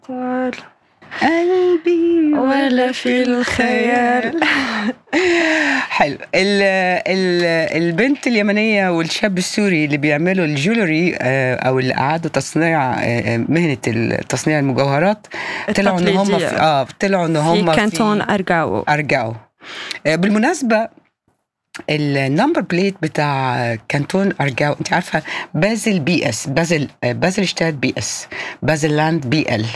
طال قلبي ولا في الخيال حلو ال ال البنت اليمنية والشاب السوري اللي بيعملوا الجولري آه، أو اللي أعادوا تصنيع آه، مهنة تصنيع المجوهرات طلعوا إن هم في التقليدية. اه طلعوا إن هم في كانتون أرجاو أرجعوا آه، بالمناسبة النمبر بليت بتاع كانتون أرجعو أنت عارفة بازل بي اس بازل آه، بازل شتات بي اس بازل لاند بي ال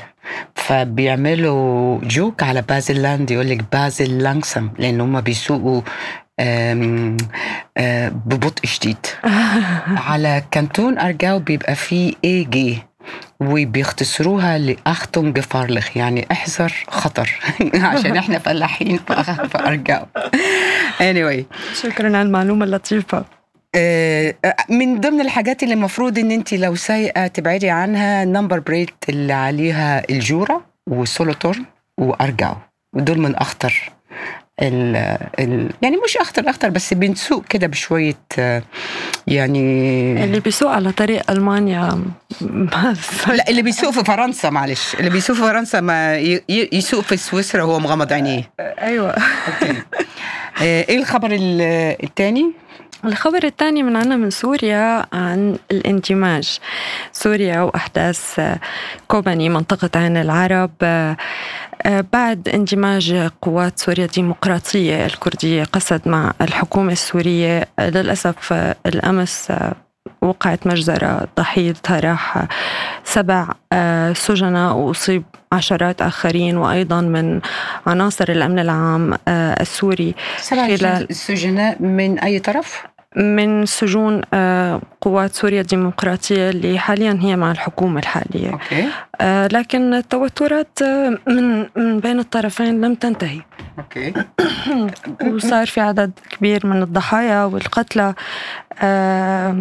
فبيعملوا جوك على بازل لاند يقول لك بازل لانسم لأن هم بيسوقوا آم، آه، ببطء شديد على كانتون أرجاو بيبقى فيه اي جي وبيختصروها لأختم جفارلخ يعني احذر خطر عشان احنا فلاحين في في أرجاو anyway شكرا على المعلومة اللطيفة آه، من ضمن الحاجات اللي المفروض ان انت لو سايقه تبعدي عنها نمبر بريت اللي عليها الجوره والسولوتورن وارجعوا ودول من اخطر ال ال يعني مش اخطر اخطر بس بنسوق كده بشويه آه، يعني اللي بيسوق على طريق ألمانيا ما لا اللي بيسوق في فرنسا معلش اللي بيسوق في فرنسا ما ي- ي- يسوق في سويسرا وهو مغمض عينيه أيوة اوكي آه، ايه الخبر ال- التاني الخبر الثاني من عنا من سوريا عن الاندماج سوريا وأحداث آه، كوباني منطقة عين العرب آه، آه، بعد اندماج قوات سوريا الديمقراطية الكردية قسد مع الحكومة السورية آه، للأسف آه، الأمس آه، وقعت مجزرة ضحيتها راح سبع آه، سجناء وأصيب عشرات آخرين وأيضا من عناصر الأمن العام آه، السوري سبع خلال- السجناء من اي طرف؟ من سجون آه، قوات سوريا الديمقراطية اللي حاليا هي مع الحكومة الحالية اوكي آه، لكن التوترات آه، من من بين الطرفين لم تنتهي اوكي وصار في عدد كبير من الضحايا والقتلى آه،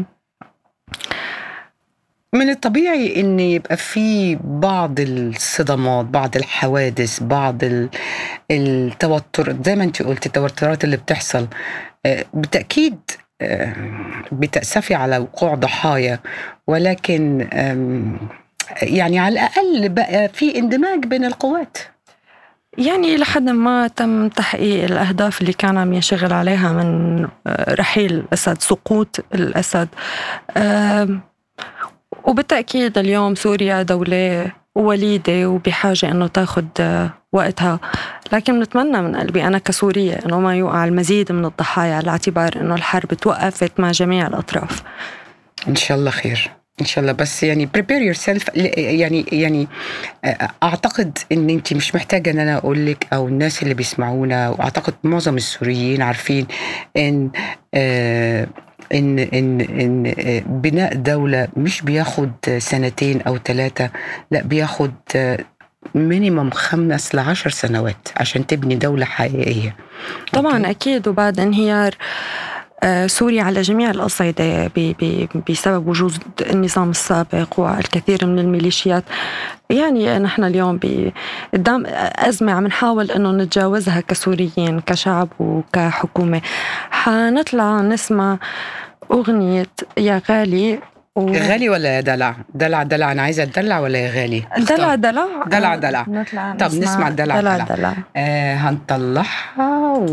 من الطبيعي ان يبقى في بعض الصدمات بعض الحوادث بعض ال- التوتر زي ما انت قلت التوترات اللي بتحصل آه، بالتاكيد آه، بتاسفي على وقوع ضحايا ولكن آم، يعني على الاقل بقى في اندماج بين القوات يعني لحد ما تم تحقيق الأهداف اللي كان عم ينشغل عليها من آه، رحيل الأسد سقوط الأسد آم، وبالتأكيد اليوم سوريا دولة وليدة وبحاجة أنه تاخد آه، وقتها لكن نتمنى من قلبي أنا كسورية أنه ما يوقع المزيد من الضحايا على اعتبار أنه الحرب توقفت مع جميع الأطراف ان شاء الله خير ان شاء الله بس يعني prepare yourself ل- يعني يعني آه، اعتقد ان انت مش محتاجه ان انا اقول لك او الناس اللي بيسمعونا واعتقد معظم السوريين عارفين ان آه، ان ان ان آه، بناء دوله مش بياخد سنتين او ثلاثه لا بياخد مينيمم خمس لعشر سنوات عشان تبني دولة حقيقية طبعا أكيد وبعد انهيار آه، سوريا على جميع الأصعدة ب- ب- بسبب وجود النظام السابق والكثير من الميليشيات يعني نحن اليوم قدام أزمة عم نحاول أنه نتجاوزها كسوريين كشعب وكحكومة حنطلع نسمع أغنية يا غالي و... يا غالي ولا يا دلع دلع دلع أنا عايزة أدلع ولا يا غالي دلع دلع دلع دلع. نطلع طب نسمع الدلع دلع دلع. دلع آه هنطلعها